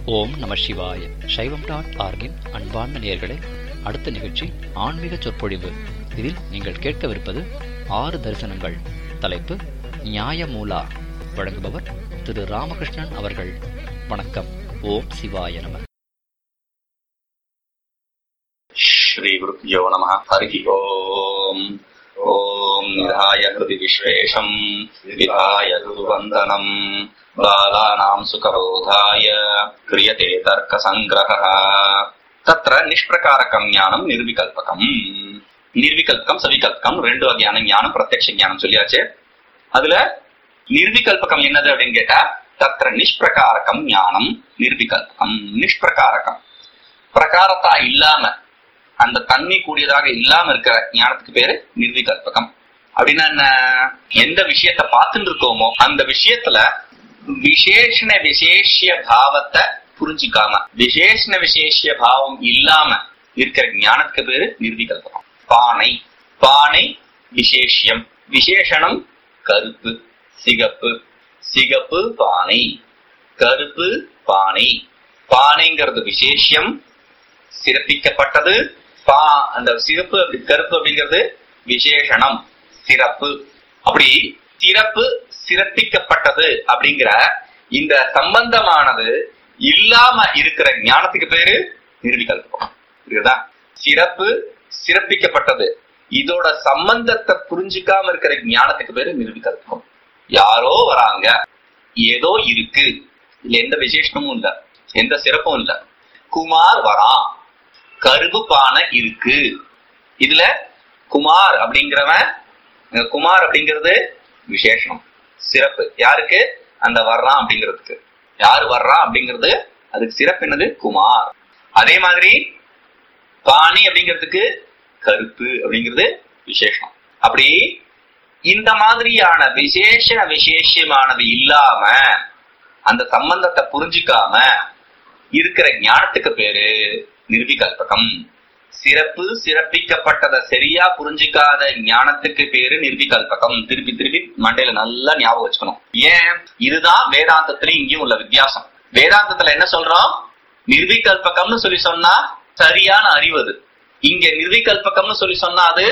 ஓம் நம சிவாய சைவம் டாட் ஆர்கின் அன்பார்ந்த நேயர்களே அடுத்த நிகழ்ச்சி ஆன்மீக சொற்பொழிவு இதில் நீங்கள் கேட்கவிருப்பது ஆறு தரிசனங்கள் தலைப்பு நியாயமூலா வழங்குபவர் திரு ராமகிருஷ்ணன் அவர்கள் வணக்கம் ஓம் சிவாய நம श्रीगुरुभ्यो नमः हरिः ओम् ॐ निधाय हृदि विश्वेशम् विधाय गुरुवन्दनम् बालानाम् सुखरोधाय क्रियते तर्कसङ्ग्रहः तत्र நிஷ்பிரகாரகம் ஞானம் நிர்விகல்பகம் நிர்விகல்பகம் சவிகல்பகம் ரெண்டு வகையான ஞானம் பிரத்யக்ஷ ஞானம் சொல்லியாச்சு அதுல நிர்விகல்பகம் என்னது அப்படின்னு கேட்டா தத்திர நிஷ்பிரகாரகம் ஞானம் நிர்விகல்பகம் நிஷ்பிரகாரகம் பிரகாரத்தா இல்லாம அந்த தன்மை கூடியதாக இல்லாம இருக்கிற ஞானத்துக்கு பேரு நிர்விகல்பகம் அப்படின்னா என்ன எந்த விஷயத்த பார்த்துட்டு இருக்கோமோ அந்த விஷயத்துல விசேஷண விசேஷிய பாவத்தை புரிஞ்சுக்காம விசேஷண விசேஷிய பாவம் இல்லாம இருக்கிற ஞானத்துக்கு பேரு நிர்விகல்பகம் பானை பானை விசேஷியம் விசேஷணம் கருப்பு சிகப்பு சிகப்பு பானை கருப்பு பானை பானைங்கிறது விசேஷியம் சிறப்பிக்கப்பட்டது பா அந்த சிறப்பு அப்படி கருப்பு அப்படிங்கிறது விசேஷணம் சிறப்பு அப்படி சிறப்பு சிறப்பிக்கப்பட்டது அப்படிங்கிற இந்த சம்பந்தமானது இல்லாம இருக்கிற ஞானத்துக்கு பேரு நிர்விகல்பம் புரியுதா சிறப்பு சிறப்பிக்கப்பட்டது இதோட சம்பந்தத்தை புரிஞ்சுக்காம இருக்கிற ஞானத்துக்கு பேரு நிர்விகல்பம் யாரோ வராங்க ஏதோ இருக்கு இல்ல எந்த விசேஷமும் இல்ல எந்த சிறப்பும் இல்ல குமார் வரான் கருப்பு பானை இருக்கு இதுல குமார் அப்படிங்கிறவன் குமார் அப்படிங்கிறது விசேஷம் சிறப்பு யாருக்கு அந்த வர்றான் அப்படிங்கிறதுக்கு யாரு வர்றான் அப்படிங்கிறது அதுக்கு சிறப்பு என்னது குமார் அதே மாதிரி பாணி அப்படிங்கிறதுக்கு கருப்பு அப்படிங்கிறது விசேஷம் அப்படி இந்த மாதிரியான விசேஷ விசேஷமானது இல்லாம அந்த சம்பந்தத்தை புரிஞ்சுக்காம இருக்கிற ஞானத்துக்கு பேரு நிர்விகல்பகம் சிறப்பு சிறப்பிக்கப்பட்டதை சரியா புரிஞ்சுக்காத ஞானத்துக்கு பேரு நிர்விகல்பகம் திருப்பி திருப்பி மண்டையில நல்லா ஞாபகம் வச்சுக்கணும் ஏன் இதுதான் வேதாந்தத்துல இங்கேயும் உள்ள வித்தியாசம் வேதாந்தத்துல என்ன சொல்றோம் நிர்விகல்பகம்னு சொல்லி சொன்னா சரியான அறிவு அது இங்க நிர்விகல்பகம்னு சொல்லி சொன்னா அது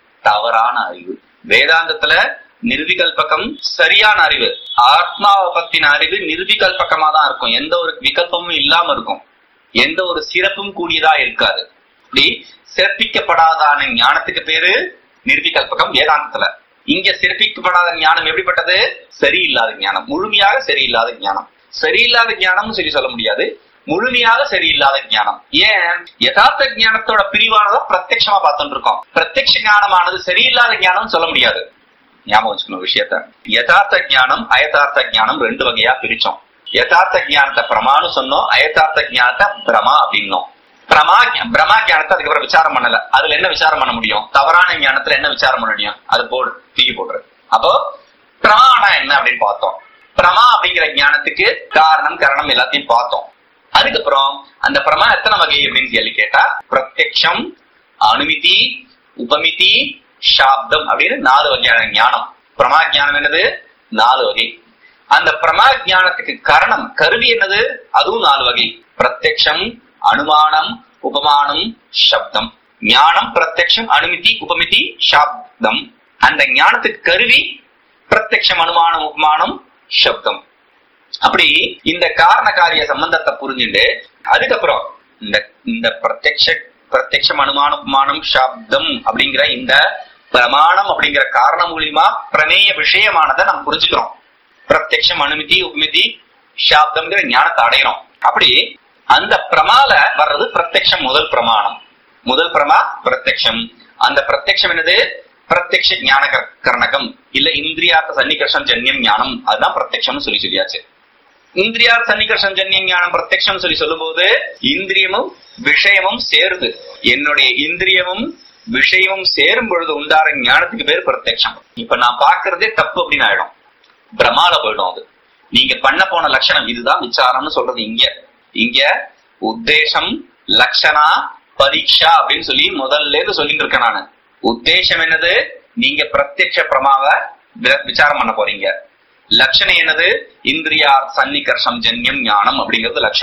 தவறான அறிவு வேதாந்தத்துல நிர்விகல்பகம் சரியான அறிவு ஆத்மாவை பத்தின அறிவு நிர்விகல்பகமா தான் இருக்கும் எந்த ஒரு விகல்பமும் இல்லாம இருக்கும் எந்த ஒரு சிறப்பும் கூடியதா இருக்காது இப்படி சிறப்பிக்கப்படாதான ஞானத்துக்கு பேரு நிர்விகல்பகம் வேதாந்தத்துல இங்க சிறப்பிக்கப்படாத ஞானம் எப்படிப்பட்டது சரியில்லாத ஞானம் முழுமையாக சரியில்லாத ஞானம் சரியில்லாத ஞானம்னு சொல்லி சொல்ல முடியாது முழுமையாக சரியில்லாத ஞானம் ஏன் யதார்த்த ஞானத்தோட பிரிவானதை பிரத்யட்சமா பார்த்துட்டு இருக்கோம் பிரத்யட்ச ஞானமானது சரியில்லாத ஞானம் சொல்ல முடியாது ஞாபகம் வச்சுக்கணும் விஷயத்த யதார்த்த ஞானம் அயதார்த்த ஞானம் ரெண்டு வகையா பிரிச்சோம் யதார்த்த ஞானத்தை பிரமான்னு சொன்னோம் அயதார்த்த ஞானத்தை பிரமா அப்படின்னோம் பிரமா பிரமா ஞானத்தை அதுக்கப்புறம் விசாரம் பண்ணல அதுல என்ன விசாரம் பண்ண முடியும் தவறான ஞானத்துல என்ன விசாரம் பண்ண முடியும் அது போடு தூக்கி போடுறது அப்போ பிரமானா என்ன அப்படின்னு பார்த்தோம் பிரமா அப்படிங்கிற ஞானத்துக்கு காரணம் கரணம் எல்லாத்தையும் பார்த்தோம் அதுக்கப்புறம் அந்த பிரமா எத்தனை வகை அப்படின்னு கேள்வி கேட்டா பிரத்யக்ஷம் அனுமிதி உபமிதி சாப்தம் அப்படின்னு நாலு வகையான ஞானம் பிரமா ஞானம் என்னது நாலு வகை அந்த பிரமா ஞானத்துக்கு காரணம் கருவி என்னது அதுவும் நாலு வகை பிரத்யக்ஷம் அனுமானம் உபமானம் சப்தம் ஞானம் பிரத்யக்ஷம் அனுமதி உபமிதி சாப்தம் அந்த ஞானத்துக்கு கருவி பிரத்யக்ஷம் அனுமானம் உபமானம் சப்தம் அப்படி இந்த காரண காரிய சம்பந்தத்தை புரிஞ்சுட்டு அதுக்கப்புறம் இந்த இந்த பிரத்யக்ஷ பிரத்யக்ஷம் அனுமானம் உபமானம் சாப்தம் அப்படிங்கிற இந்த பிரமாணம் அப்படிங்கிற காரணம் மூலியமா பிரமேய விஷயமானதை நம்ம புரிஞ்சுக்கிறோம் பிரத்யக்ஷம் அனுமதி உபமிதி சாப்தம்ங்கிற ஞானத்தை அடையிறோம் அப்படி அந்த பிரமால வர்றது பிரத்யக்ஷம் முதல் பிரமாணம் முதல் பிரமா பிரத்யக்ஷம் அந்த பிரத்யக்ஷம் என்னது பிரத்யக்ஷ ஞான கரணகம் இல்ல இந்திரியார்த்த சன்னிகர்ஷம் ஜன்யம் ஞானம் அதுதான் பிரத்யக்ஷம்னு சொல்லி சொல்லியாச்சு இந்திரியார் சன்னிகர்ஷம் ஜன்யம் ஞானம் பிரத்யக்ஷம் சொல்லி சொல்லும் போது இந்திரியமும் விஷயமும் சேருது என்னுடைய இந்திரியமும் விஷயமும் சேரும் பொழுது உண்டார ஞானத்துக்கு பேர் பிரத்யக்ஷம் இப்ப நான் பாக்குறதே தப்பு அப்படின்னு ஆயிடும் பிரமால போயிடும் அது நீங்க பண்ண போன லட்சணம் இதுதான் விசாரம்னு சொல்றது இங்க இங்க உத்தேசம் லட்சணா பரீட்சா அப்படின்னு சொல்லி முதல்ல இருந்து சொல்லிட்டு இருக்கேன் நானு உத்தேசம் என்னது நீங்க பிரத்யக்ஷ பிரமாவ விசாரம் பண்ண போறீங்க லட்சணம் என்னது இந்திரியா சன்னிகர்ஷம் ஜன்யம் ஞானம் அப்படிங்கிறது லட்சணம்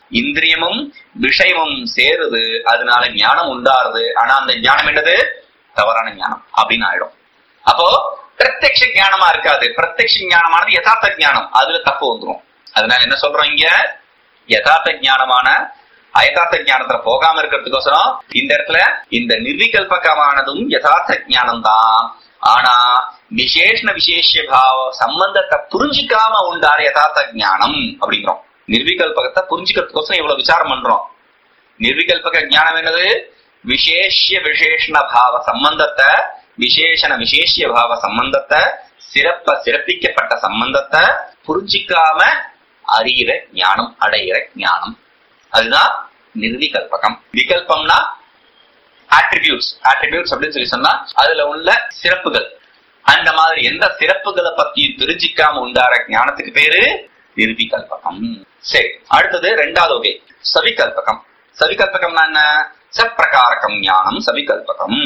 இந்திரியமும் விஷயமும் சேருது அதனால ஞானம் உண்டாருது ஆனா அந்த ஞானம் என்னது தவறான ஞானம் அப்படின்னு ஆயிடும் அப்போ பிரத்யக்ஷ ஞானமா இருக்காது பிரத்யக்ஷ ஞானமானது யதார்த்த ஞானம் அதுல தப்பு வந்துரும் அதனால என்ன சொல்றோம் இங்க யதார்த்த ஞானமான அயதார்த்த ஞானத்துல போகாம இருக்கிறதுக்கோசரம் இந்த இடத்துல இந்த நிர்விகல்பகமானதும் யதார்த்த ஞானம் தான் ஆனா விசேஷண விசேஷ பாவ சம்பந்தத்தை புரிஞ்சுக்காம உண்டார யதார்த்த ஞானம் அப்படிங்கிறோம் நிர்விகல்பகத்தை புரிஞ்சுக்கிறதுக்கோசரம் இவ்வளவு விசாரம் பண்றோம் நிர்விகல்பக ஞானம் என்னது விசேஷ விசேஷண பாவ சம்பந்தத்தை விசேஷண விசேஷ பாவ சம்பந்தத்தை சிறப்ப சிறப்பிக்கப்பட்ட சம்பந்தத்தை புரிஞ்சிக்காம அறிகிற ஞானம் அடைகிற ஞானம் அதுதான் நிர்விகல்பகம் விகல்பம்னா ஆட்ரிபியூட்ஸ் ஆட்ரிபியூட்ஸ் அப்படின்னு சொல்லி சொன்னா அதுல உள்ள சிறப்புகள் அந்த மாதிரி எந்த சிறப்புகளை பத்தியும் தெரிஞ்சிக்காம உண்டார ஞானத்துக்கு பேரு நிர்விகல்பகம் சரி அடுத்தது ரெண்டாவது வகை சவிகல்பகம் சவிகல்பகம்னா என்ன சப்பிரகாரகம் ஞானம் சவிகல்பகம்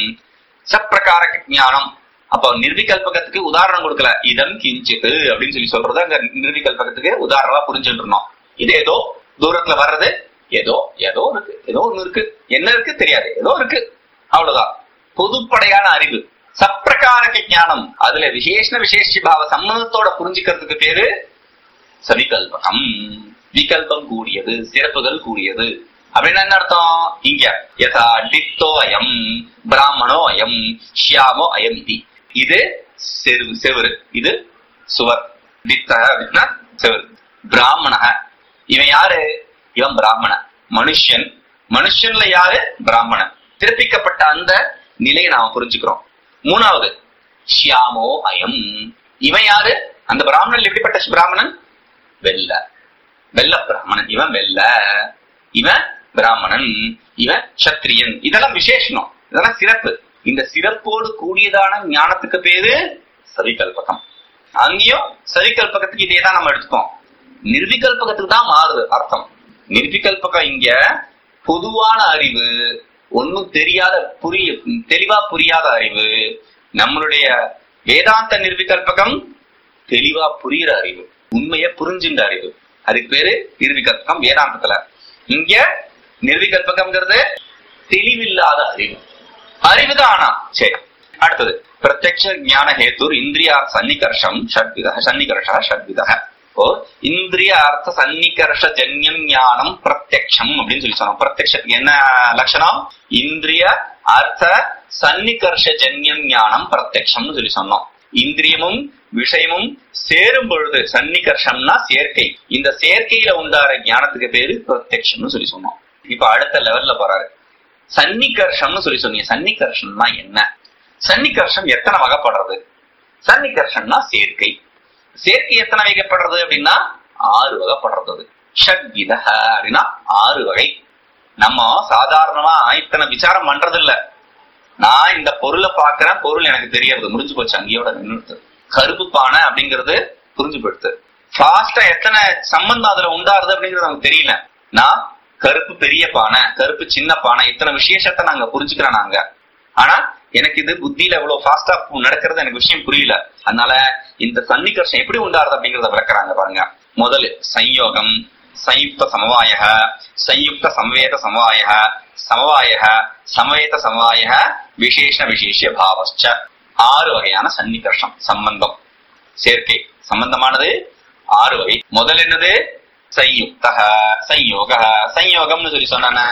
சப்பிரகாரக ஞானம் அப்போ நிர்விகல்பகத்துக்கு உதாரணம் கொடுக்கல இதம் கிஞ்சித்து அப்படின்னு சொல்லி சொல்றது அங்க நிர்விகல்பகத்துக்கு உதாரணமா புரிஞ்சுட்டு இருந்தோம் இது ஏதோ தூரத்துல வர்றது ஏதோ ஏதோ இருக்கு ஏதோ ஒண்ணு இருக்கு என்ன இருக்கு தெரியாது ஏதோ இருக்கு அவ்வளவுதான் பொதுப்படையான அறிவு சப்பிரகாரக ஞானம் அதுல விசேஷ விசேஷ பாவ சம்மதத்தோட புரிஞ்சுக்கிறதுக்கு பேரு சவிகல்பகம் விகல்பம் கூடியது சிறப்புகள் கூடியது அப்படின்னு என்ன அர்த்தம் இங்க யதா டித்தோ அயம் பிராமணோ அயம் ஷியாமோ அயம் இது இது செரு செவரு இது சுவர் டித்த அப்படின்னா செவரு பிராமண இவன் யாரு இவன் பிராமண மனுஷன் மனுஷன்ல யாரு பிராமணன் சிறப்பிக்கப்பட்ட அந்த நிலையை நாம புரிஞ்சுக்கிறோம் மூணாவது ஷியாமோ அயம் இவன் யாரு அந்த பிராமணன் எப்படிப்பட்ட பிராமணன் வெள்ள வெள்ள பிராமணன் இவன் வெள்ள இவன் பிராமணன் இவன் சத்திரியன் இதெல்லாம் விசேஷனம் இதெல்லாம் சிறப்பு இந்த சிறப்போடு கூடியதான ஞானத்துக்கு பேரு சவிகல்பகம் அங்கேயும் சவிகல்பகத்துக்கு இதே தான் நம்ம எடுத்துப்போம் நிர்விகல்பகத்துக்கு தான் மாறுது அர்த்தம் நிர்விகல்பகம் இங்க பொதுவான அறிவு ஒன்னும் தெரியாத புரிய தெளிவா புரியாத அறிவு நம்மளுடைய வேதாந்த நிர்விகல்பகம் தெளிவா புரியுற அறிவு உண்மைய புரிஞ்சுன்ற அறிவு அதுக்கு பேரு நிர்விகல்பகம் வேதாந்தத்துல இங்க நிர்விகல்பகம்ங்கிறது தெளிவில்லாத அறிவு அறிவுதான் ஆனா சரி அடுத்தது பிரத்யக்ஷ ஞான ஹேத்துர் இந்திரியா சன்னிகர்ஷம் ஷட்வித சன்னிகர்ஷ ஷட்வித ஓ இந்திரிய அர்த்த சன்னிகர்ஷ ஜன்யம் ஞானம் பிரத்யக்ஷம் அப்படின்னு சொல்லி சொன்னோம் பிரத்யக்ஷத்துக்கு என்ன லட்சணம் இந்திரிய அர்த்த சன்னிகர்ஷ ஜன்யம் ஞானம் பிரத்யக்ஷம்னு சொல்லி சொன்னோம் இந்திரியமும் விஷயமும் சேரும் பொழுது சன்னிகர்ஷம்னா சேர்க்கை இந்த சேர்க்கையில உண்டார ஞானத்துக்கு பேரு பிரத்யக்ஷம்னு சொல்லி சொன்னோம் இப்ப அடுத்த லெவல்ல போறாரு சன்னிகர்ஷம்னு சொல்லி சொன்னீங்க சன்னிகர்ஷம்னா என்ன சன்னிகர்ஷம் எத்தனை வகைப்படுறது சன்னிகர்ஷம்னா சேர்க்கை சேர்க்கை எத்தனை வகைப்படுறது அப்படின்னா ஆறு வகைப்படுறது ஷட்வித அப்படின்னா ஆறு வகை நம்ம சாதாரணமா இத்தனை விசாரம் பண்றது இல்ல நான் இந்த பொருளை பாக்குறேன் பொருள் எனக்கு தெரியறது முடிஞ்சு போச்சு அங்கேயோட நின்றுட்டு கருப்பு பானை அப்படிங்கிறது புரிஞ்சு போயிடுது ஃபாஸ்டா எத்தனை சம்பந்தம் அதுல உண்டாருது அப்படிங்கிறது நமக்கு தெரியல நான் கருப்பு பெரிய பானை கருப்பு சின்ன பானை இத்தனை விசேஷத்தை நாங்க புரிஞ்சுக்கிறோம் நாங்க ஆனா எனக்கு இது புத்தியில எவ்வளவு ஃபாஸ்டா நடக்கிறது எனக்கு விஷயம் புரியல அதனால இந்த சன்னிகர்ஷம் எப்படி உண்டாருது அப்படிங்கறத விளக்குறாங்க பாருங்க முதல் சம்யோகம் சயுக்த சமவாய சயுக்த சமவேத சமவாய சமவாய சமவேத சமவாய விசேஷ விசேஷ பாவச்ச ஆறு வகையான சன்னிகர்ஷம் சம்பந்தம் சேர்க்கை சம்பந்தமானது ஆறு வகை முதல் என்னது சயுக்த சம்யோக சம்யோகம்னு சொல்லி சொன்ன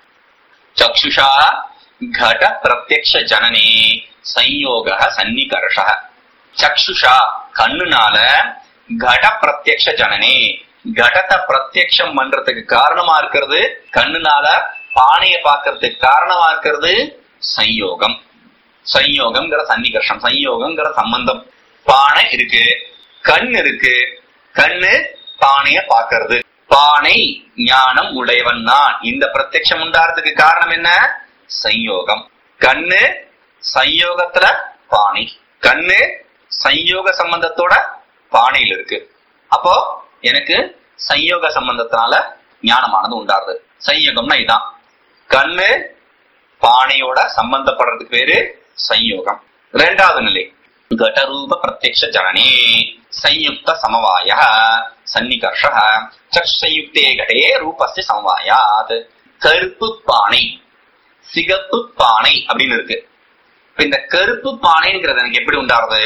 சக்ஷுஷா घट प्रत्यक्ष जनने संयोग सन्निकर्ष சக்ஷுஷா கண்ணுனால கட பிரத்யக்ஷ ஜனனே கடத்தை பிரத்யக்ஷம் பண்றதுக்கு காரணமா இருக்கிறது கண்ணுனால பானைய பாக்குறதுக்கு காரணமா இருக்கிறது சம்யோகம் சம்யோகம்ங்கிற சன்னிகர்ஷம் சம்யோகம்ங்கிற சம்பந்தம் பானை இருக்கு கண் இருக்கு கண்ணு பானைய பாக்குறது பானை ஞானம் உடையவன் நான் இந்த பிரத்யக்ஷம் உண்டாறதுக்கு காரணம் என்ன சம்யோகம் கண்ணு சம்யோகத்துல பானை கண்ணு சம்யோக சம்பந்தத்தோட பானையில் இருக்கு அப்போ எனக்கு சம்யோக சம்பந்தத்தினால ஞானமானது உண்டாருது சம்யோகம்னா இதான் கண்ணு பானையோட சம்பந்தப்படுறதுக்கு பேரு சம்யோகம் ரெண்டாவது நிலை கடரூப பிரத்யக்ஷ ஜனனே சயுக்த சமவாய சன்னிகர்ஷ சக்ஷயுக்தே கடே ரூபஸ்ய சமவாயாத் கருப்பு பானை சிகப்பு பானை அப்படின்னு இருக்கு இப்ப இந்த கருப்பு பானைங்கிறது எனக்கு எப்படி உண்டாருது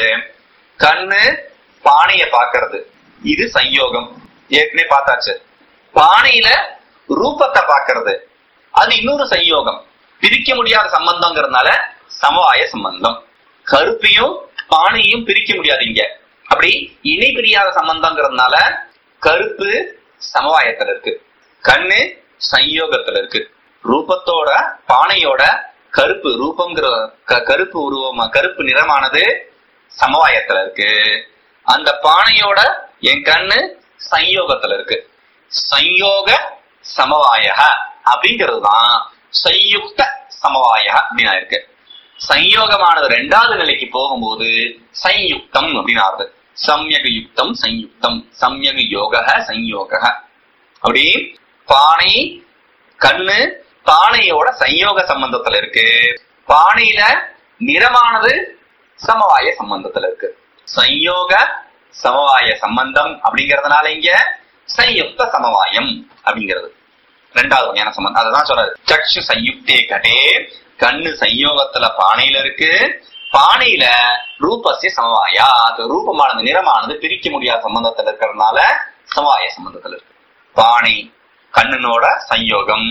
கண்ணு பானைய பாக்குறது இது சயோகம் ஏற்கனவே பார்த்தாச்சு பானையில ரூபத்தை பாக்குறது அது இன்னொரு சயோகம் பிரிக்க முடியாத சம்பந்தம்ங்கிறதுனால சமவாய சம்பந்தம் கருப்பையும் பானையும் பிரிக்க முடியாது இங்க அப்படி இணை பிரியாத சம்பந்தம்ங்கிறதுனால கருப்பு சமவாயத்துல இருக்கு கண்ணு சயோகத்துல இருக்கு ரூபத்தோட பானையோட கருப்பு ரூபங்கிற க- கருப்பு உருவமா கருப்பு நிறமானது சமவாயத்துல இருக்கு அந்த பானையோட என் கண்ணு சயோகத்துல இருக்கு சயோக சமவாய அப்படிங்கிறது தான் சயுக்த சமவாய அப்படின்னு இருக்கு சயோகமானது ரெண்டாவது நிலைக்கு போகும்போது சயுக்தம் அப்படின்னு ஆகுது சம்யக யுக்தம் சயுக்தம் சம்யக யோக சயோக அப்படி பானை கண்ணு பானையோட சயோக சம்பந்தத்துல இருக்கு பானையில நிறமானது சமவாய சம்பந்தத்துல இருக்கு சயோக சமவாய சம்பந்தம் அப்படிங்கறதுனால இங்க சயுக்த சமவாயம் அப்படிங்கிறது ரெண்டாவது வகையான சம்பந்தம் அததான் சொல்றாரு சக்ஷு சயுக்தே கடே கண்ணு சயோகத்துல பானையில இருக்கு பானையில ரூபசிய சமவாயா அது ரூபமானது நிறமானது பிரிக்க முடியாத சம்பந்தத்துல இருக்கிறதுனால சமவாய சம்பந்தத்துல இருக்கு பானை கண்ணனோட சயோகம்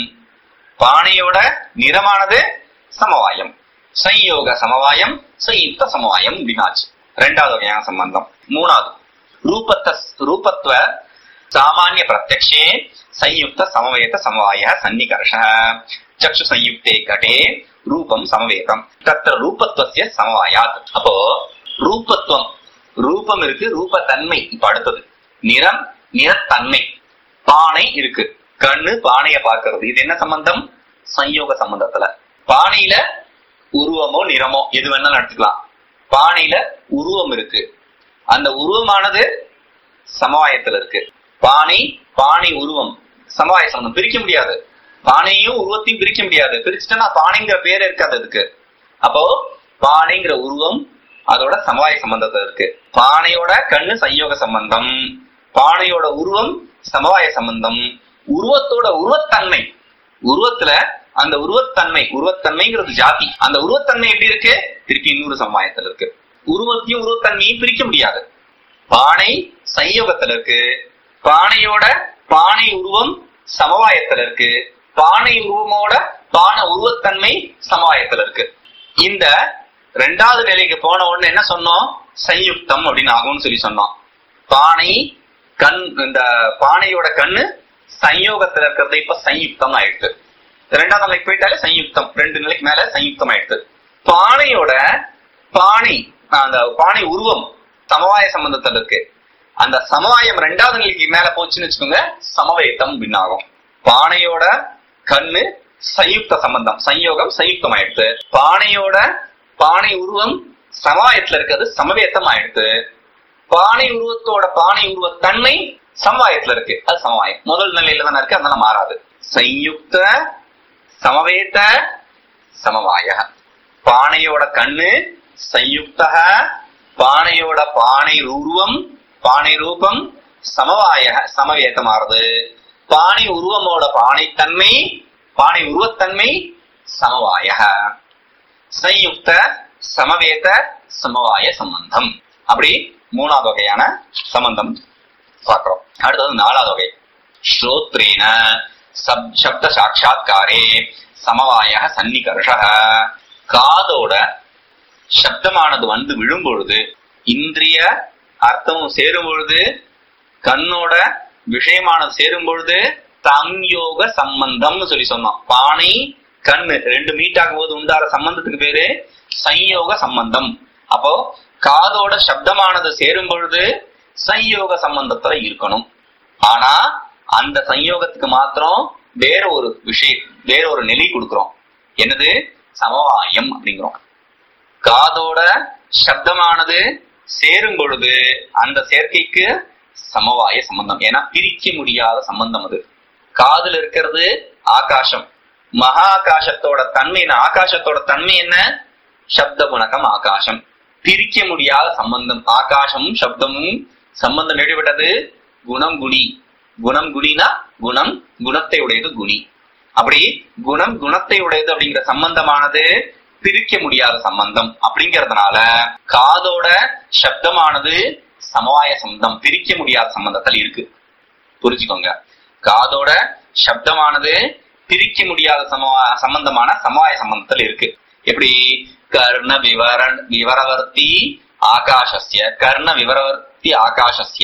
பானையோட நிறமானது சமவாயம் சயோக சமவாயம் சயுக்த சமவாயம் அப்படின்னாச்சு ரெண்டாவது வகையான சம்பந்தம் மூணாவது ரூபத்த ரூபத்துவ சாமானிய பிரத்யக்ஷே संयुक्त समवेत समवाय सन्निकर्ष चक्षु संयुक्ते घटे ரூபம் சமவேதம் தத்திர ரூபத்துவசிய சமவாயாத் அப்போ ரூபத்துவம் ரூபம் இருக்கு ரூபத்தன்மை இப்ப அடுத்தது நிறம் நிறத்தன்மை பானை இருக்கு கண்ணு பானைய பார்க்கிறது இது என்ன சம்பந்தம் சயோக சம்பந்தத்துல பானையில உருவமோ நிறமோ எது வேணாலும் எடுத்துக்கலாம் பானையில உருவம் இருக்கு அந்த உருவமானது சமவாயத்துல இருக்கு பானை பானை உருவம் சமவாய சம்பந்தம் பிரிக்க முடியாது பானையும் உருவத்தையும் பிரிக்க முடியாது பிரிச்சுட்டா பானைங்கிற பேர் இருக்காது அதுக்கு அப்போ பானைங்கிற உருவம் அதோட சமவாய சம்பந்தத்துல இருக்கு பானையோட கண்ணு சயோக சம்பந்தம் பானையோட உருவம் சமவாய சம்பந்தம் உருவத்தோட உருவத்தன்மை உருவத்துல அந்த உருவத்தன்மை உருவத்தன்மைங்கிறது ஜாதி அந்த உருவத்தன்மை எப்படி இருக்கு திருப்பி இன்னொரு சமவாயத்துல இருக்கு உருவத்தையும் உருவத்தன்மையும் பிரிக்க முடியாது பானை சயோகத்துல இருக்கு பானையோட பானை உருவம் சமவாயத்துல இருக்கு பானை உருவமோட பானை உருவத்தன்மை சமவாயத்துல இருக்கு இந்த ரெண்டாவது நிலைக்கு போன உடனே என்ன சொன்னோம் சயுக்தம் அப்படின்னு ஆகும்னு சொல்லி சொன்னோம் பானை கண் இந்த பானையோட கண்ணு சயோகத்துல இருக்கிறது இப்ப சயுக்தம் ஆயிடுது ரெண்டாவது நிலைக்கு போயிட்டாலே சயுக்தம் ரெண்டு நிலைக்கு மேல சயுக்தம் ஆயிடுது பானையோட பானை அந்த பானை உருவம் சமவாய சம்பந்தத்துல இருக்கு அந்த சமவாயம் ரெண்டாவது நிலைக்கு மேல போச்சுன்னு வச்சுக்கோங்க சமவேத்தம் பின்னாகும் பானையோட கண்ணு சயுக்த சம்பந்தம் சயோகம் சயுக்தம் ஆயிடுது பானையோட பானை உருவம் சமவாயத்துல இருக்கிறது சமவேத்தம் ஆயிடுது பானை உருவத்தோட பானை உருவத்தன்மை சமவாயத்துல இருக்கு அது சமவாயம் முதல் நிலையில தானே இருக்கு அதனால மாறாது சயுக்த சமவேத சமவாய பானையோட கண்ணு சயுக்தக பானையோட பானை உருவம் பானை ரூபம் சமவாய சமவேதமாறுது பானை உருவமோட பானைத்தன்மை பானை உருவத்தன்மை சமவாய சயுக்த சமவேத சமவாய சம்பந்தம் அப்படி மூணாவது வகையான சம்பந்தம் பார்க்கிறோம் அடுத்தது நாலாவது வகை ஸ்ரோத்ரேன சப் சப்த சாட்சா்காரே சமவாய சன்னிகர்ஷ காதோட சப்தமானது வந்து விழும் பொழுது இந்திரிய அர்த்தமும் சேரும் பொழுது கண்ணோட விஷயமானது சேரும் பொழுது சம்யோக சம்பந்தம்னு சொல்லி சொன்னோம் பானை கண்ணு ரெண்டு மீட் ஆகும் போது உண்டார சம்பந்தத்துக்கு பேரு சம்யோக சம்பந்தம் அப்போ காதோட சப்தமானது சேரும் பொழுது சம்யோக சம்பந்தத்துல இருக்கணும் ஆனா அந்த சம்யோகத்துக்கு மாத்திரம் வேற ஒரு விஷயம் வேற ஒரு நிலை கொடுக்கிறோம் என்னது சமவாயம் அப்படிங்கிறோம் காதோட சப்தமானது சேரும் பொழுது அந்த சேர்க்கைக்கு சமவாய சம்பந்தம் ஏன்னா பிரிக்க முடியாத சம்பந்தம் அது காதுல இருக்கிறது ஆகாசம் மகா ஆகாசத்தோட தன்மை என்ன ஆகாசத்தோட தன்மை என்ன சப்த குணகம் ஆகாசம் பிரிக்க முடியாத சம்பந்தம் ஆகாசமும் சப்தமும் சம்பந்தம் ஈடுபட்டது குணம் குணி குணம் குணினா குணம் குணத்தை உடையது குணி அப்படி குணம் குணத்தை உடையது அப்படிங்கிற சம்பந்தமானது பிரிக்க முடியாத சம்பந்தம் அப்படிங்கறதுனால காதோட சப்தமானது சமவாய சம்பந்தம் பிரிக்க முடியாத சம்பந்தத்தில் இருக்கு புரிஞ்சுக்கோங்க காதோட சப்தமானது பிரிக்க முடியாத சமவா சம்பந்தமான சமவாய சம்பந்தத்தில் இருக்கு எப்படி கர்ண விவரண விவரவர்த்தி ஆகாஷஸ்ய கர்ண விவரவர்த்தி ஆகாஷஸ்ய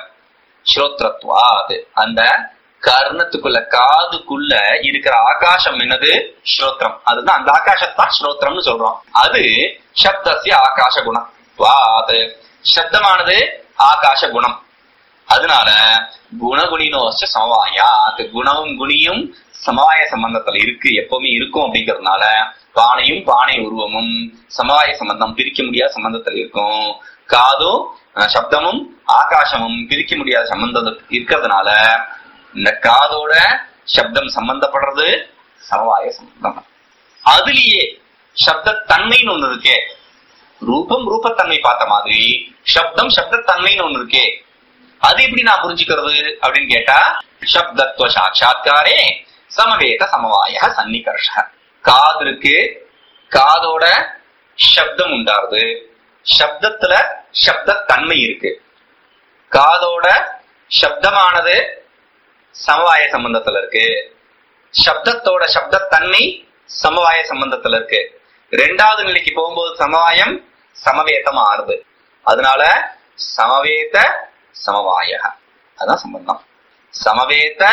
ஸ்ரோத்ரத்வாத் அந்த கர்ணத்துக்குள்ள காதுக்குள்ள இருக்கிற ஆகாசம் என்னது ஸ்ரோத்ரம் அதுதான் அந்த ஆகாசத்தான் ஸ்ரோத்ரம்னு சொல்றோம் அது சப்தசிய ஆகாச குணம் வாத் சப்தமானது ஆகாச குணம் அதனால குணகுணினோச்ச சமவாயா அது குணமும் குணியும் சமவாய சம்பந்தத்துல இருக்கு எப்பவுமே இருக்கும் அப்படிங்கறதுனால பானையும் பானை உருவமும் சமவாய சம்பந்தம் பிரிக்க முடியாத சம்பந்தத்துல இருக்கும் காதும் அஹ், சப்தமும் ஆகாசமும் பிரிக்க முடியாத சம்பந்தம் இருக்கிறதுனால இந்த காதோட சப்தம் சம்பந்தப்படுறது சமவாய சம்பந்தம் அதுலயே சப்த தன்மைன்னு ஒண்ணு இருக்கே ரூபம் ரூபத்தன்மை பார்த்த மாதிரி சப்தம் சப்தத்தன்மைன்னு ஒண்ணு இருக்கே அது எப்படி நான் புரிஞ்சுக்கிறது அப்படின்னு கேட்டா சப்தத்துவ சாட்சா்காரே சமவேத சமவாய சன்னிகர்ஷ காது இருக்கு காதோட சப்தம் உண்டாருது சப்தத்துல சப்தத்தன்மை இருக்கு காதோட சப்தமானது சமவாய சம்பந்தத்துல இருக்கு சப்தத்தோட சப்தத்தன்மை சமவாய சம்பந்தத்துல இருக்கு ரெண்டாவது நிலைக்கு போகும்போது சமவாயம் சமவேதம் ஆறுது அதனால சமவேத சமவாய அதான் சம்பந்தம் சமவேத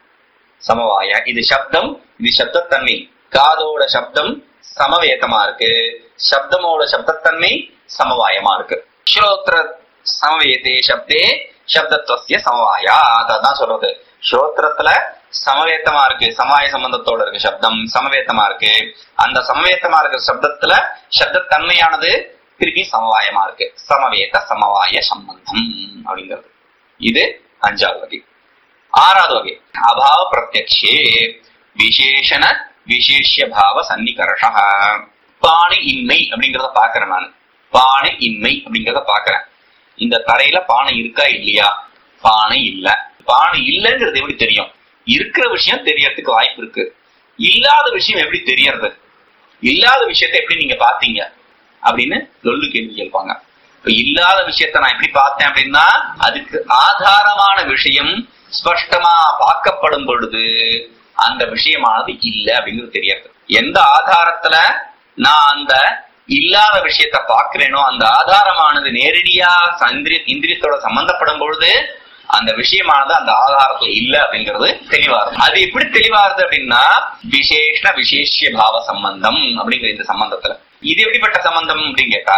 சமவாய இது சப்தம் இது சப்தத்தன்மை காதோட சப்தம் சமவேதமா இருக்கு சப்தமோட சப்தத்தன்மை சமவாயமா இருக்கு ஸ்ரோத்ர சமவேதே சப்தே சப்தத்துவசிய சமவாயா அதான் சொல்றது ஸ்ரோத்திரத்துல சமவேத்தமா இருக்கு சமவாய சம்பந்தத்தோட இருக்கு சப்தம் சமவேத்தமா இருக்கு அந்த சமவேத்தமா இருக்கிற சப்தத்துல சப்தத்தன்மையானது திருப்பி சமவாயமா இருக்கு சமவேத சமவாய சம்பந்தம் அப்படிங்கிறது இது அஞ்சாவது வகை ஆறாவது வகை அபாவ பிரத்யக்ஷே விசேஷண விசேஷ பாவ சன்னிகர்ஷ பானை இன்மை அப்படிங்கறத பாக்குறேன் நான் பானை இன்மை அப்படிங்கறத பாக்குறேன் இந்த தரையில பானை இருக்கா இல்லையா பானை இல்ல பானை இல்லைங்கிறது எப்படி தெரியும் இருக்கிற விஷயம் தெரியறதுக்கு வாய்ப்பு இருக்கு இல்லாத விஷயம் எப்படி தெரியறது இல்லாத விஷயத்தை எப்படி நீங்க பாத்தீங்க அப்படின்னு லொல்லு கேள்வி கேட்பாங்க இப்ப இல்லாத விஷயத்த நான் எப்படி பார்த்தேன் அப்படின்னா அதுக்கு ஆதாரமான விஷயம் ஸ்பஷ்டமா பார்க்கப்படும் பொழுது அந்த விஷயமானது இல்ல அப்படிங்கிறது தெரியாது எந்த ஆதாரத்துல நான் அந்த இல்லாத விஷயத்த பார்க்கிறேனோ அந்த ஆதாரமானது நேரடியா இந்திரிய இந்திரியத்தோட சம்பந்தப்படும் பொழுது அந்த விஷயமானது அந்த ஆதாரத்துல இல்ல அப்படிங்கிறது தெளிவாருது அது எப்படி தெளிவாருது அப்படின்னா விசேஷ விசேஷ பாவ சம்பந்தம் அப்படிங்கிற இந்த சம்பந்தத்துல இது எப்படிப்பட்ட சம்பந்தம் அப்படின்னு கேட்டா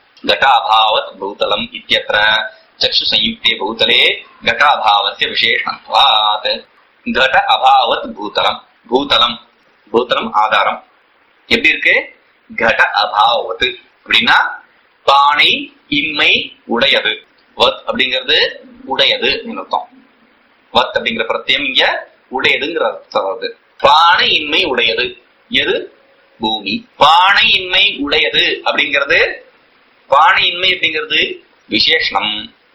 घटाभावत् भूतलम् इत्यत्र चक्षुसंयुक्ते भूतले घटाभावस्य विशेषणत्वात् घट அபாவத் பூதலம் பூதலம் பூதலம் ஆதாரம் எப்படி இருக்கு கட அபாவத் அப்படின்னா பானை இன்மை உடையது வத் அப்படிங்கிறது உடையது அர்த்தம் வத் அப்படிங்கிற பிரத்தியம் இங்க உடையதுங்கிற அர்த்தம் வருது பானை இன்மை உடையது எது பூமி பானை இன்மை உடையது அப்படிங்கிறது பானையின்மை அப்படிங்கிறது விசேஷனம்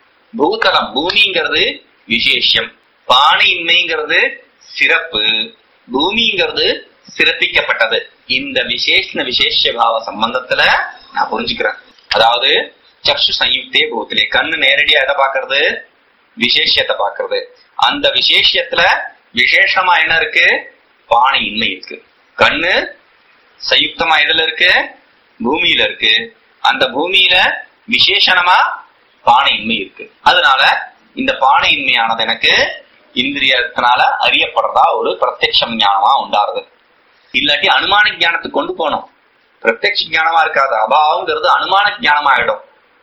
பூதலம் பூமிங்கிறது விசேஷம் பானையின்மைங்கிறது சிறப்பு பூமிங்கிறது சிறப்பிக்கப்பட்டது இந்த விசேஷண விசேஷ பாவ சம்பந்தத்துல நான் புரிஞ்சுக்கிறேன் அதாவது சக்ஷு சயுக்தே பூத்திலே கண்ணு நேரடியா எதை பாக்குறது விசேஷத்தை பாக்குறது அந்த விசேஷத்துல விசேஷமா என்ன இருக்கு பானை இன்மை இருக்கு கண்ணு சயுக்தமா எதுல இருக்கு பூமியில இருக்கு அந்த பூமியில விசேஷணமா பானையின்மை இருக்கு அதனால இந்த பானையின்மையானது எனக்கு இந்திரியத்தினால அறியப்படுறதா ஒரு பிரத்யக்ஷம் ஞானமா உண்டாருது இல்லாட்டி அனுமான ஞானத்துக்கு கொண்டு போனோம் பிரத்யக்ஷ ஞானமா இருக்காது அபாவங்கிறது அனுமான ஞானமா ஆயிடும்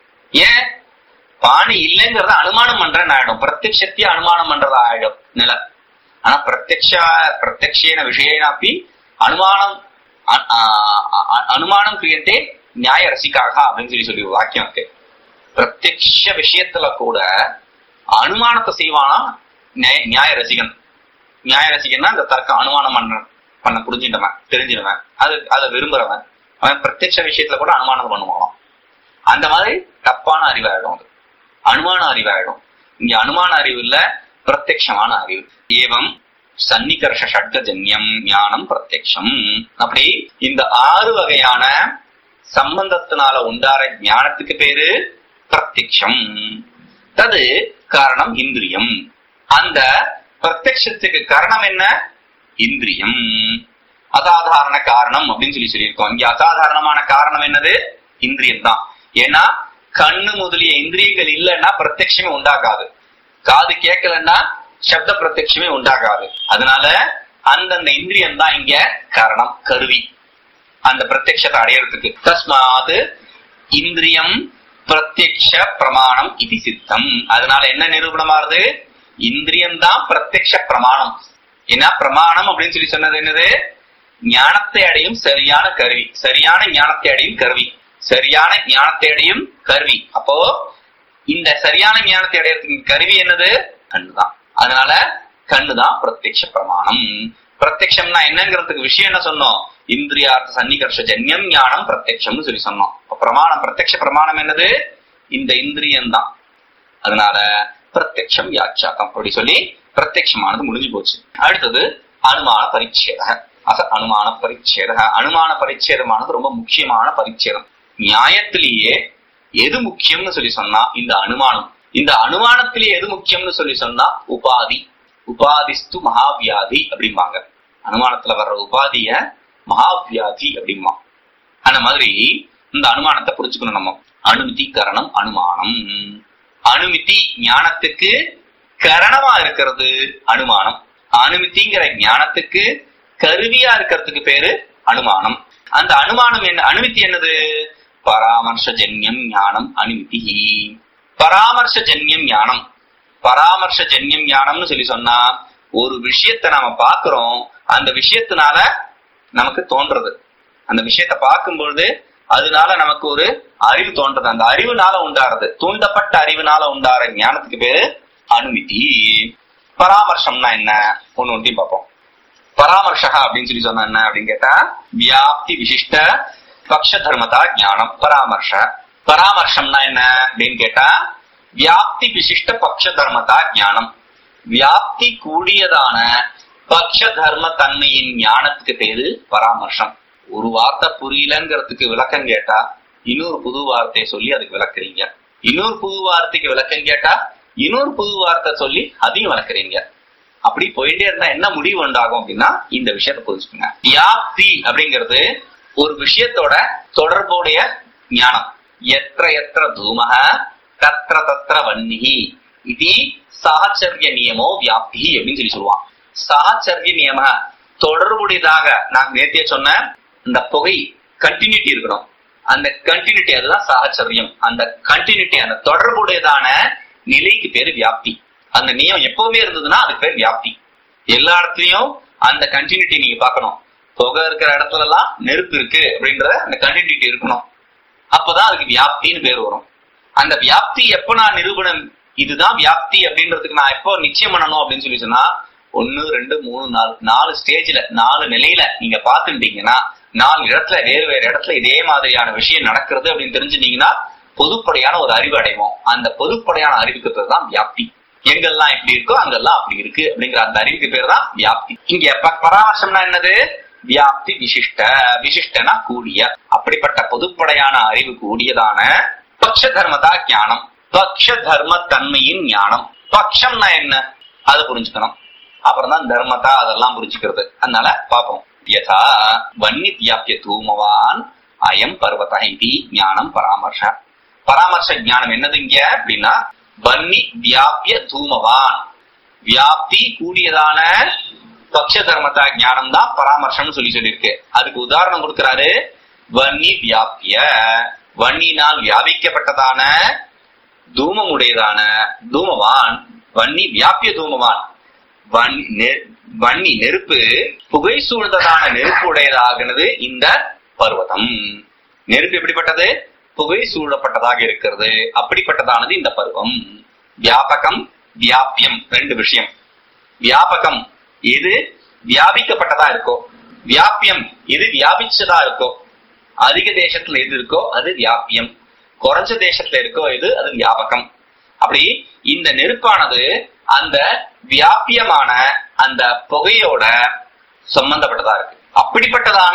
ஏன் பானை இல்லைங்கிறத அனுமானம் பண்றேன்னு ஆயிடும் பிரத்யக்ஷத்தையே அனுமானம் பண்றதா ஆயிடும் நில ஆனா பிரத்யக்ஷ பிரத்யக்ஷேன விஷயனாப்பி அனுமானம் அ- ஆ- அ- அனுமானம் கிரியத்தே நியாய ரசிக்காக அப்படின்னு சொல்லி சொல்லி ஒரு வாக்கியம் இருக்கு பிரத்யக்ஷ விஷயத்துல கூட அனுமானத்தை செய்வானா நியாய- நியாய ரசிகன் நியாய ரசிகன்னா இந்த தர்க்கம் அனுமானம் பண்ண பண்ண புரிஞ்சிட்டவன் தெரிஞ்சிடுவன் அது அதை விரும்புறவன் அவன் பிரத்யக்ஷ விஷயத்துல கூட அனுமானம் பண்ணுவானாம் அந்த மாதிரி தப்பான அறிவாயிடும் அது அனுமான அறிவாயிடும் இங்க அனுமான அறிவு இல்ல பிரத்யக்ஷமான அறிவு ஏவம் சன்னிகர்ஷ ஷட்கஜன்யம் ஞானம் பிரத்யக்ஷம் அப்படி இந்த ஆறு வகையான சம்பந்தத்தினால உண்டார ஞானத்துக்கு பேரு பிரத்யக்ஷம் தது காரணம் இந்திரியம் அந்த பிரத்யக்ஷத்துக்கு காரணம் என்ன இந்திரியம் அசாதாரண காரணம் அப்படின்னு சொல்லி சொல்லியிருக்கோம் இங்க அசாதாரணமான காரணம் என்னது இந்திரியம் தான் ஏன்னா கண்ணு முதலிய இந்திரியங்கள் இல்லைன்னா பிரத்யட்சமே உண்டாகாது காது கேட்கலன்னா சப்த பிரத்யட்சமே உண்டாகாது அதனால அந்தந்த இந்திரியம் தான் இங்க காரணம் கருவி அந்த பிரத்யக்ஷத்தை அடையறதுக்கு தஸ்மாது இந்திரியம் பிரத்யக்ஷ பிரமாணம் இது சித்தம் அதனால என்ன நிரூபணமாறுது இந்திரியம் தான் பிரத்யக்ஷ பிரமாணம் ஏன்னா பிரமாணம் அப்படின்னு சொல்லி சொன்னது என்னது ஞானத்தை அடையும் சரியான கருவி சரியான ஞானத்தை அடையும் கருவி சரியான ஞானத்தை அடையும் கருவி அப்போ இந்த சரியான ஞானத்தை அடையறதுக்கு கருவி என்னது கண்ணுதான் அதனால கண்ணுதான் பிரத்யக்ஷ பிரமாணம் பிரத்யக்ஷம்னா என்னங்கிறதுக்கு விஷயம் என்ன சொன்னோம் இந்திரியார்த்த சன்னிகர்ஷ ஜன்யம் ஞானம் பிரத்யக்ஷம்னு சொல்லி சொன்னோம் அப்ப பிரமாணம் பிரத்யக்ஷ பிரமாணம் என்னது இந்த இந்திரியம் தான் அதனால பிரத்யக்ஷம் வியாட்சாக்கம் அப்படி சொல்லி பிரத்யக்ஷமானது முடிஞ்சு போச்சு அடுத்தது அனுமான பரிச்சேத அச அனுமான பரிச்சேத அனுமான பரிச்சேதமானது ரொம்ப முக்கியமான பரிச்சேதம் நியாயத்திலேயே எது முக்கியம்னு சொல்லி சொன்னா இந்த அனுமானம் இந்த அனுமானத்திலேயே எது முக்கியம்னு சொல்லி சொன்னா உபாதி உபாதிஸ்து மகாவியாதி அப்படிம்பாங்க அனுமானத்துல வர்ற உபாதிய மகாவியாதி அப்படிம்பா அந்த மாதிரி இந்த அனுமானத்தை புரிச்சுக்கணும் நம்ம அனுமதி கரணம் அனுமானம் அனுமதி ஞானத்துக்கு கரணமா இருக்கிறது அனுமானம் அனுமதிங்கிற ஞானத்துக்கு கருவியா இருக்கிறதுக்கு பேரு அனுமானம் அந்த அனுமானம் என்ன அனுமதி என்னது பராமர்ஷ ஜன்யம் ஞானம் அனுமதி பராமர்ஷ ஜன்யம் ஞானம் பராமர்ஷ ஜன்யம் ஞானம்னு சொல்லி சொன்னா ஒரு விஷயத்தை நாம பாக்குறோம் அந்த விஷயத்தினால நமக்கு தோன்றது அந்த விஷயத்தை பார்க்கும்பொழுது அதனால நமக்கு ஒரு அறிவு தோன்றது அந்த அறிவுனால உண்டாறது தூண்டப்பட்ட அறிவுனால உண்டாற ஞானத்துக்கு பேரு அனுமதி பராமர்ஷம்னா என்ன ஒண்ணு ஒன்றையும் பார்ப்போம் பராமர்ஷா அப்படின்னு சொல்லி சொன்னா என்ன அப்படின்னு கேட்டா வியாப்தி விசிஷ்ட பக்ஷ தர்மதா ஞானம் பராமர்ஷ பராமர்ஷம்னா என்ன அப்படின்னு கேட்டா வியாப்தி விசிஷ்ட பக்ஷ தர்மதா ஞானம் வியாப்தி கூடியதான பக்ஷ தர்ம தன்மையின் ஞானத்துக்கு பேரு பராமர்ஷம் ஒரு வார்த்தை புரியலங்கிறதுக்கு விளக்கம் கேட்டா இன்னொரு புது வார்த்தையை சொல்லி அதுக்கு விளக்குறீங்க இன்னொரு புது வார்த்தைக்கு விளக்கம் கேட்டா இன்னொரு புது வார்த்தை சொல்லி அதையும் விளக்குறீங்க அப்படி போயிட்டே இருந்தா என்ன முடிவு உண்டாகும் அப்படின்னா இந்த விஷயத்தை புரிஞ்சுக்கோங்க வியாப்தி அப்படிங்கிறது ஒரு விஷயத்தோட தொடர்புடைய ஞானம் எത്ര எത്ര தூமக தத்ர தத்ர வன்னிகி இது சாச்சரிய நியமோ வியாப்தி அப்படின்னு சொல்லி சொல்லுவான் சாச்சரிய நியம தொடர்புடையதாக நான் நேத்திய சொன்ன இந்த புகை கண்டினியூட்டி இருக்கணும் அந்த கண்டினியூட்டி அதுதான் சாகச்சரியம் அந்த கண்டினியூட்டி அந்த தொடர்புடையதான நிலைக்கு பேரு வியாப்தி அந்த நியம் எப்பவுமே இருந்ததுன்னா அதுக்கு பேர் வியாப்தி எல்லா இடத்துலயும் அந்த கண்டினியூட்டி நீங்க பார்க்கணும் புகை இருக்கிற இடத்துல எல்லாம் நெருப்பு இருக்கு அப்படின்றத அந்த கண்டினியூட்டி இருக்கணும் அப்பதான் அதுக்கு வியாப்தின்னு பேர் வரும் அந்த வியாப்தி எப்ப நான் நிரூபணம் இதுதான் வியாப்தி அப்படின்றதுக்கு நான் எப்போ நிச்சயம் பண்ணணும் அப்படின்னு சொல்லி சொன்னா ஒன்னு ரெண்டு மூணு நாலு நாலு ஸ்டேஜ்ல நாலு நிலையில நீங்க பாத்துட்டீங்கன்னா நாலு இடத்துல வேறு வேறு இடத்துல இதே மாதிரியான விஷயம் நடக்கிறது அப்படின்னு தெரிஞ்சுட்டீங்கன்னா பொதுப்படையான ஒரு அறிவு அடைவோம் அந்த பொதுப்படையான அறிவுக்கு பேர் தான் வியாப்தி எங்கெல்லாம் இப்படி இருக்கோ அங்கெல்லாம் அப்படி இருக்கு அப்படிங்கிற அந்த அறிவுக்கு பேர் தான் வியாப்தி இங்க எப்ப பராமர்சம்னா என்னது வியாப்தி விசிஷ்ட விசிஷ்டனா கூடிய அப்படிப்பட்ட பொதுப்படையான அறிவு கூடியதான பக்ஷ தர்மதா ஞானம் பக்ஷ தர்ம தன்மையின் ஞானம் பக்ஷம்னா என்ன அதை புரிஞ்சுக்கணும் அப்புறம் தான் தர்மதா அதெல்லாம் புரிஞ்சுக்கிறது அதனால பாப்போம் யதா வன்னி வியாபிய தூமவான் அயம் பர்வத இது ஞானம் பராமர்ஷ பராமர்ஷ ஞானம் என்னது இங்க அப்படின்னா வன்னி வியாபிய தூமவான் வியாப்தி கூடியதான பக்ஷ தர்மதா ஞானம் தான் பராமர்ஷம்னு சொல்லி சொல்லியிருக்கு அதுக்கு உதாரணம் கொடுக்கிறாரு வன்னி வியாபிய வன்னினால் வியாபிக்கப்பட்டதான தூமமுடையதான தூமவான் வன்னி வியாபிய தூமவான் வன்னி நெ- வன்னி நெருப்பு புகை சூழ்ந்ததான நெருப்பு உடையதாகினது இந்த பர்வதம் நெருப்பு எப்படிப்பட்டது புகை சூழப்பட்டதாக இருக்கிறது அப்படிப்பட்டதானது இந்த பருவம் வியாபகம் வியாபியம் ரெண்டு விஷயம் வியாபகம் எது வியாபிக்கப்பட்டதா இருக்கோ வியாபியம் எது வியாபிச்சதா இருக்கோ அதிக தேசத்துல எது இருக்கோ அது வியாபியம் குறைஞ்ச தேசத்துல இருக்கோ எது அது வியாபகம் அப்படி இந்த நெருப்பானது அந்த வியாபியமான அந்த புகையோட சம்பந்தப்பட்டதா இருக்கு அப்படிப்பட்டதான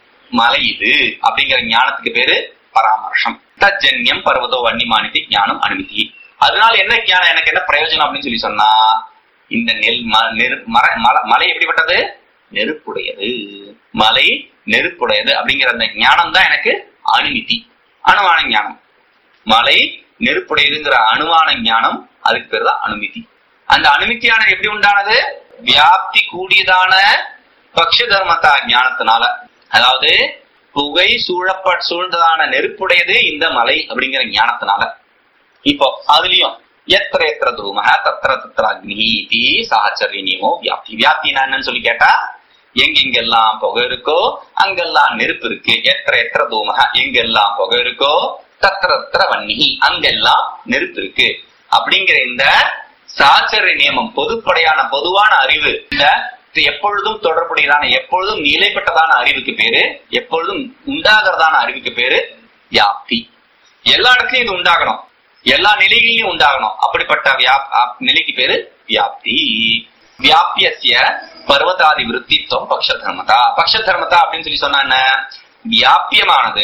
மலை இது அப்படிங்கிற ஞானத்துக்கு பேரு பராமர்ஷம் தஜன்யம் பர்வதோ வன்னிமானிதி ஞானம் அனுமதி அதனால என்ன ஞானம் எனக்கு என்ன பிரயோஜனம் அப்படின்னு சொல்லி சொன்னா இந்த நெல் ம- நெரு- மர- மல- மலை எப்படிப்பட்டது நெருப்புடையது மலை நெருப்புடையது அப்படிங்கிற அந்த ஞானம் தான் எனக்கு அனுமதி அணுவான ஞானம் மலை நெருப்புடையதுங்கிற அணுவான ஞானம் அதுக்கு பேர் தான் அனுமதி அந்த அனுமதியானது எப்படி உண்டானது வியாப்தி கூடியதான பக்ஷ தர்மத்தா ஞானத்தினால அதாவது புகை சூழப்ப சூழ்ந்ததான நெருப்புடையது இந்த மலை அப்படிங்கிற ஞானத்தினால இப்போ அதுலயும் எத்திர எத்திர தூமக தத்திர தத்திர அக்னி இதி சாச்சரியமோ வியாப்தி வியாப்தினா என்னன்னு சொல்லி கேட்டா எங்கெங்கெல்லாம் புகை இருக்கோ அங்கெல்லாம் நெருப்பு இருக்கு எத்திர எத்திர தூமக எங்கெல்லாம் புகை இருக்கோ தத்திர தத்திர வன்னி அங்கெல்லாம் நெருப்பு இருக்கு அப்படிங்கிற இந்த சாச்சரிய நியமம் பொதுப்படையான பொதுவான அறிவு இந்த இது எப்பொழுதும் தொடர்புடையதான எப்பொழுதும் நிலைப்பட்டதான அறிவுக்கு பேரு எப்பொழுதும் உண்டாகிறதான அறிவுக்கு பேரு வியாப்தி எல்லா இடத்துலயும் இது உண்டாகணும் எல்லா நிலைகளிலும் உண்டாகணும் அப்படிப்பட்ட வியாப் அப்- நிலைக்கு பேரு வியாப்தி வியாபியசிய பர்வதாதி விருத்தித்துவம் பக்ஷ தர்மதா பக்ஷ தர்மதா அப்படின்னு சொல்லி சொன்னா என்ன வியாபியமானது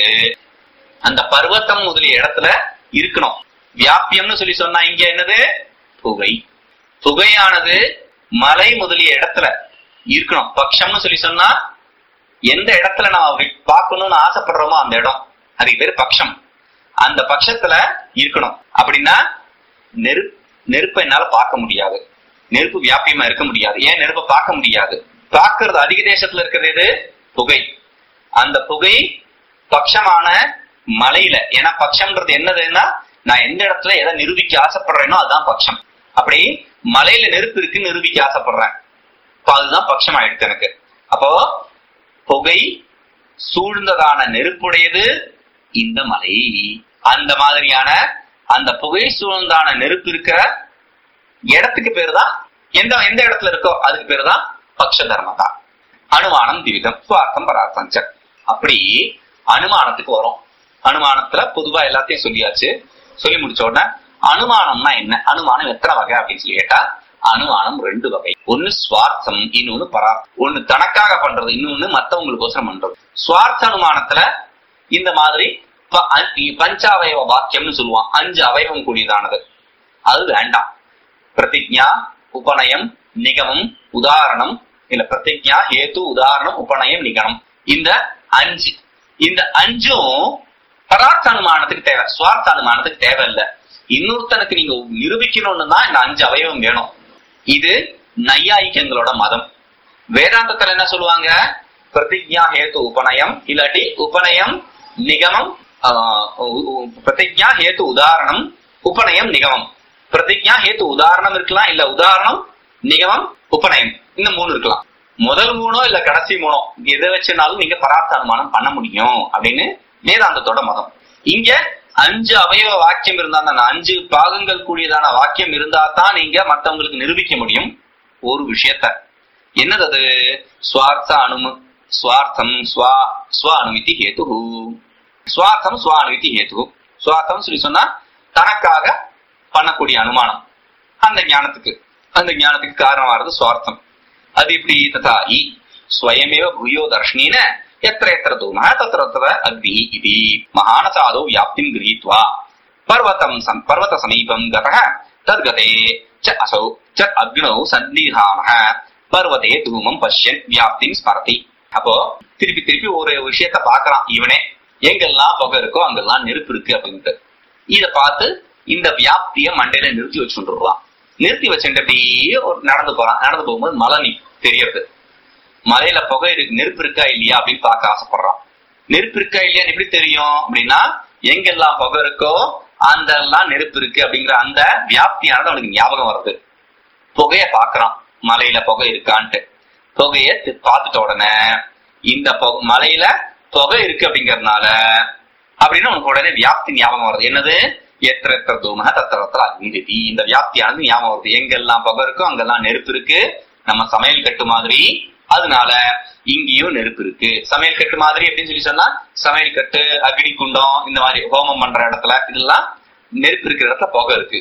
அந்த பர்வத்தம் முதலிய இடத்துல இருக்கணும் வியாபியம்னு சொல்லி சொன்னா இங்க என்னது புகை புகையானது மலை முதலிய இடத்துல இருக்கணும் பக்ஷம்னு சொல்லி சொன்னா எந்த இடத்துல நம்ம வி- பார்க்கணும்னு ஆசைப்படுறோமோ அந்த இடம் அதுக்கு பேரு பக்ஷம் அந்த பட்சத்துல இருக்கணும் அப்படின்னா நெருப் நெருப்பை என்னால பார்க்க முடியாது நெருப்பு வியாபியமா இருக்க முடியாது ஏன் நெருப்பை பார்க்க முடியாது பார்க்கறது அதிக தேசத்துல இருக்கிறது எது புகை அந்த புகை பட்சமான மலையில ஏன்னா பட்சம்ன்றது என்னதுன்னா நான் எந்த இடத்துல எதை நிரூபிக்க ஆசைப்படுறேனோ அதுதான் பட்சம் அப்படி மலையில நெருப்பு இருக்குன்னு நிரூபிக்க ஆசைப்படுறேன் அப்ப அதுதான் பட்சம் ஆயிடுச்சு எனக்கு அப்போ புகை சூழ்ந்ததான நெருப்புடையது இந்த மலை அந்த மாதிரியான அந்த புகை சூழ்ந்தான நெருப்பு இருக்கிற இடத்துக்கு பேரு தான் எந்த எந்த இடத்துல இருக்கோ அதுக்கு பேரு தான் பக்ஷ தர்மதா அனுமானம் திவிதம் சுவார்த்தம் பரார்த்தம் ச. அப்படி அனுமானத்துக்கு வரும் அனுமானத்துல பொதுவா எல்லாத்தையும் சொல்லியாச்சு சொல்லி முடிச்ச உடனே அனுமானம்னா என்ன அனுமானம் எத்தனை வகை அப்படின்னு சொல்லி கேட்டா அனுமானம் ரெண்டு வகை ஒன்னு சுவார்த்தம் இன்னொன்னு பரா ஒன்னு தனக்காக பண்றது இன்னொன்னு மத்தவங்களுக்கோசரம் பண்றது சுவார்த்த அனுமானத்துல இந்த மாதிரி ப- அ- பஞ்சாவயவ வாக்கியம்னு சொல்லுவான் அஞ்சு அவயவம் கூடியதானது அது வேண்டாம் பிரதிஜா உபநயம் நிகமம் உதாரணம் இல்ல பிரதிஜா ஹேத்து உதாரணம் உபநயம் நிகமம் இந்த அஞ்சு இந்த அஞ்சும் பரார்த்த அனுமானத்துக்கு தேவை சுவார்த்த அனுமானத்துக்கு தேவையில்லை இன்னொருத்தனுக்கு நீங்க நிரூபிக்கணும்னு தான் இந்த அஞ்சு அவயவம் வேணும் இது நையாயிக்கங்களோட மதம் வேதாந்தத்துல என்ன சொல்லுவாங்க பிரதிஜா ஹேத்து உபநயம் இல்லாட்டி உபநயம் நிகமம் ஆஹ், உ- உ- பிரதிஜா ஹேத்து உதாரணம் உபநயம் நிகமம் பிரதிஜா ஹேத்து உதாரணம் இருக்கலாம் இல்ல உதாரணம் நிகமம் உபநயம் இந்த மூணு இருக்கலாம் முதல் மூணோ இல்ல கடைசி மூணோ எதை வச்சுனாலும் நீங்க பரார்த்த அனுமானம் பண்ண முடியும் அப்படின்னு வேதாந்தத்தோட மதம் இங்க அஞ்சு அவயவ வாக்கியம் இருந்தா தான் அஞ்சு பாகங்கள் கூடியதான வாக்கியம் இருந்தா தான் நீங்க மத்தவங்களுக்கு நிரூபிக்க முடியும் ஒரு விஷயத்த என்னது அது சுவார்த்த அனுமு சுவார்த்தம் ஸ்வா ஸ்வ அனுமதி ஹேத்து சுவார்த்தம் ஸ்வ அனுமதி ஹேத்து சுவார்த்தம் சொல்லி சொன்னா தனக்காக பண்ணக்கூடிய அனுமானம் அந்த ஞானத்துக்கு அந்த ஞானத்துக்கு காரணமானது சுவார்த்தம் அது இப்படி ததா இ ஸ்வயமேவ பூயோ தர்ஷனேன எத்திர எத்திர தூமः தத்திர தத்திர அக்னிः इति महानसादौ व्याप्तिं गृहीत्वा पर्वतं सं पर्वत समीपं गतः तद्गते च असौ च अग्नौ सन्निधानः பர்வதே தூமம் பஷ்யன் வியாப்தின் ஸ்மரதி அப்போ திருப்பி திருப்பி ஒரு விஷயத்த பாக்குறான் இவனே எங்கெல்லாம் புகை இருக்கோ அங்கெல்லாம் நெருப்பு இருக்கு அப்படின்ட்டு இத பார்த்து இந்த வியாப்திய மண்டையில நிறுத்தி வச்சுருவான் நிறுத்தி வச்சுட்டு அப்படியே ஒரு நடந்து போறான் நடந்து போகும்போது மலை நீ தெரியறது மலையில புகை இருக்கு நெருப்பு இருக்கா இல்லையா அப்படின்னு பார்க்க ஆசைப்படுறான் நெருப்பு இருக்கா இல்லையான்னு எப்படி தெரியும் அப்படின்னா எங்கெல்லாம் புகை இருக்கோ அந்த எல்லாம் நெருப்பு இருக்கு அப்படிங்கிற அந்த வியாப்தியானது அவனுக்கு ஞாபகம் வருது புகைய பாக்குறான் மலையில புகை இருக்கான்ட்டு புகைய தி- பார்த்துட்ட உடனே இந்த பொ- மலையில புகை இருக்கு அப்படிங்கறதுனால அப்படின்னு உனக்கு உடனே வியாப்தி ஞாபகம் வருது என்னது எத்திர எத்திர தூமக தத்திர தத்திர அக்னிதி இந்த வியாப்தியானது ஞாபகம் வருது எங்கெல்லாம் புகை இருக்கோ அங்கெல்லாம் நெருப்பு இருக்கு நம்ம சமையல் கட்டு மாதிரி அதனால இங்கேயும் நெருப்பு இருக்கு சமையல் கட்டு மாதிரி அப்படின்னு சொல்லி சொன்னா சமையல் கட்டு அக்னி குண்டம் இந்த மாதிரி ஹோமம் பண்ற இடத்துல இதெல்லாம் நெருப்பு இருக்கிற இடத்துல புகை இருக்கு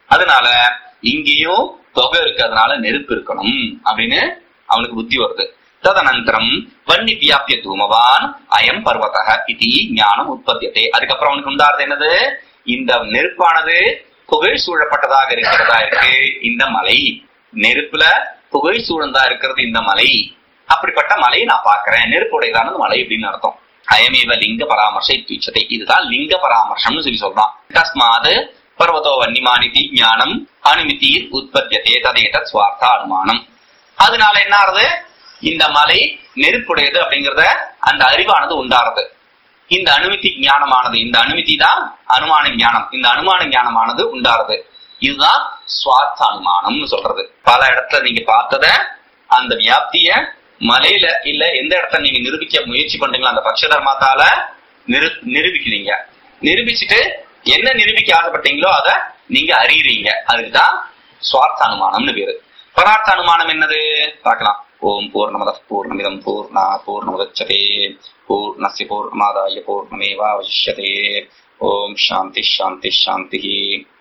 அதனால இங்கேயும் தொகை இருக்கிறதுனால நெருப்பு இருக்கணும் அப்படின்னு அவனுக்கு புத்தி வருது ததனந்தரம் வன்னி வியாபிய தூமவான் அயம் பர்வதக இது ஞானம் உற்பத்தியதே அதுக்கப்புறம் அவனுக்கு உண்டாறது என்னது இந்த நெருப்பானது புகை சூழப்பட்டதாக இருக்கிறதா இருக்கு இந்த மலை நெருப்புல புகை சூழ்ந்தா இருக்கிறது இந்த மலை அப்படிப்பட்ட மலையை நான் பாக்குறேன் நெருப்புடையதானது மலை அப்படின்னு அர்த்தம் அயமேவ லிங்க பராமர்ச இத்துச்சதை இதுதான் லிங்க பராமர்சம்னு சொல்லி சொல்றான் தஸ்மாது பர்வதோ வன்னிமானிதி ஞானம் அனுமதியில் உற்பத்தியதே ததேத சுவார்த்த அனுமானம் அதனால என்ன ஆறுது இந்த மலை நெருப்புடையது அப்படிங்கறத அந்த அறிவானது உண்டாறது இந்த அனுமதி ஞானமானது இந்த அனுமதி தான் அனுமான ஞானம் இந்த அனுமான ஞானமானது உண்டாறது இதுதான் சுவார்த்த அனுமானம்னு சொல்றது பல இடத்துல நீங்க பார்த்தத அந்த வியாப்திய மலையில இல்ல எந்த இடத்துல நீங்க நிரூபிக்க முயற்சி பண்றீங்களோ அந்த பட்ச தர்மத்தால நிரு நிரூபிக்கிறீங்க நிரூபிச்சுட்டு என்ன நிரூபிக்க ஆசைப்பட்டீங்களோ அத நீங்க அறியறீங்க அதுக்குதான் சுவார்த்த அனுமானம்னு பேரு பரார்த்த அனுமானம் என்னது பார்க்கலாம் ஓம் பூர்ணமத பூர்ணமிதம் பூர்ணா பூர்ணமுதச்சதே பூர்ணஸ்ய பூர்ணமாதாய பூர்ணமேவாவசிஷ்யதே ஓம் சாந்தி சாந்தி சாந்தி